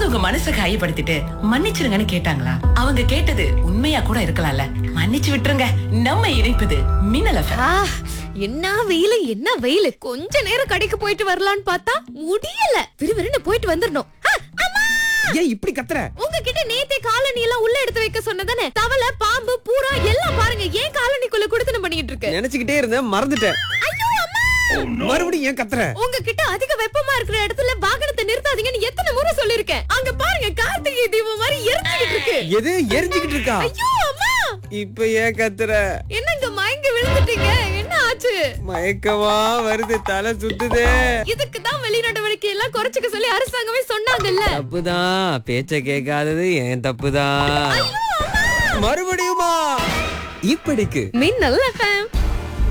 உங்க மனசை காயப்படுத்திட்டு மன்னிச்சிருங்கன்னு கேட்டாங்களா அவங்க கேட்டது உண்மையா கூட இருக்கலாம்ல மன்னிச்சு விட்டுருங்க நம்ம இணைப்பது மின்னல் FM. ஆ, என்ன வெயிலு என்ன வெயிலு கொஞ்ச நேரம் கடைக்கு போயிட்டு வரலாம்னு பார்த்தா முடியல விறுவிறுன்னு போயிட்டு வந்துடணும் ஆ, அம்மா! ஏன் இப்படி கத்துற உங்ககிட்ட நேத்தே காலனி எல்லாம் உள்ள எடுத்து வைக்க சொன்னதானே தவளை பாம்பு பூரா எல்லாம் பாருங்க ஏன் காலனிக்குள்ள குடுத்தனம் பண்ணிட்டு இருக்கு நினைச்சுக்கிட்டே இருந்தேன் மறந்துட்டேன் ஐயோ அம்மா மறுபடியும் ஏன் கத்துற உங்ககிட்ட அதிக வெப்பமா இருக்கிற இடத்துல வாகனத்தை நிறுத்தாதீங்கன்னு எத்தனை முறை சொல்லிருக்கேன் அங்க பாருங்க கார்த்திகை தீபம் மாதிரி எரிஞ்சுக்கிட்டு இருக்கு எது எரிஞ்சுக்கிட்டு இருக்கா ஐயோ அம்மா இப்ப ஏன் கத்துற என்னங்க மயங்கி விழுந்துட்டீங்க என்ன ஆச்சு மயக்கமா வருது தலை சுத்துதே இதுக்கு தான் வெளிநடவடிக்கை எல்லாம் குறைச்சுக்க சொல்லி அரசாங்கமே சொன்னாங்கல்ல தப்புதான் பேச்ச கேட்காதது ஏன் தப்புதான் மறுபடியுமா இப்படிக்கு மின்னல் எஃப்எம்